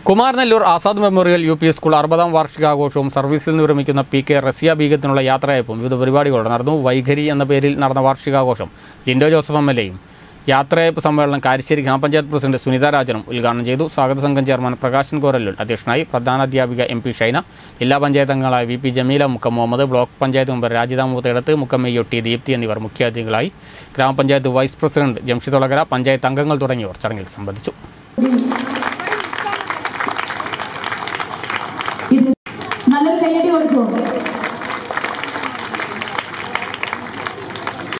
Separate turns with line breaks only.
Kumaranellur Azad memorial U P school അറുപതാം വാർഷികാഘോഷവും സർവീസിൽ നിന്ന് വിരമിക്കുന്ന പി കെ റസിയ ബീഗത്തിനുള്ള യാത്രയയപ്പും വിവിധ പരിപാടികളോടെ നടന്നു വൈഖരി എന്ന പേരിൽ നടന്ന വാർഷികാഘോഷം ലിൻഡോ ജോസഫ് എം എൽ എയും യാത്രയയപ്പ് സമ്മേളനം കാരിശ്ശേരി ഗ്രാമപഞ്ചായത്ത് പ്രസിഡന്റ് സുനിത രാജനും ഉദ്ഘാടനം ചെയ്തു സ്വാഗത സംഘം ചെയർമാൻ പ്രകാശൻ കോരല്ലൂർ അധ്യക്ഷനായി പ്രധാനാധ്യാപിക എം പി ഷൈന ജില്ലാ പഞ്ചായത്ത് അംഗങ്ങളായ V P Jameela Mukkam Muhammad block panchayat member Rajitha Moothedath Mukkam യൊട്ടി ദീപ്തി എന്നിവർ മുഖ്യാതിഥികളായി ഗ്രാമപഞ്ചായത്ത് വൈസ് പ്രസിഡന്റ് ജംഷിദ് ഒളകര പഞ്ചായത്ത് അംഗങ്ങൾ തുടങ്ങിയവർ ചടങ്ങിൽ സംബന്ധിച്ചു
ഇത് നല്ലൊരു കയ്യടി കൊടുക്കുമോ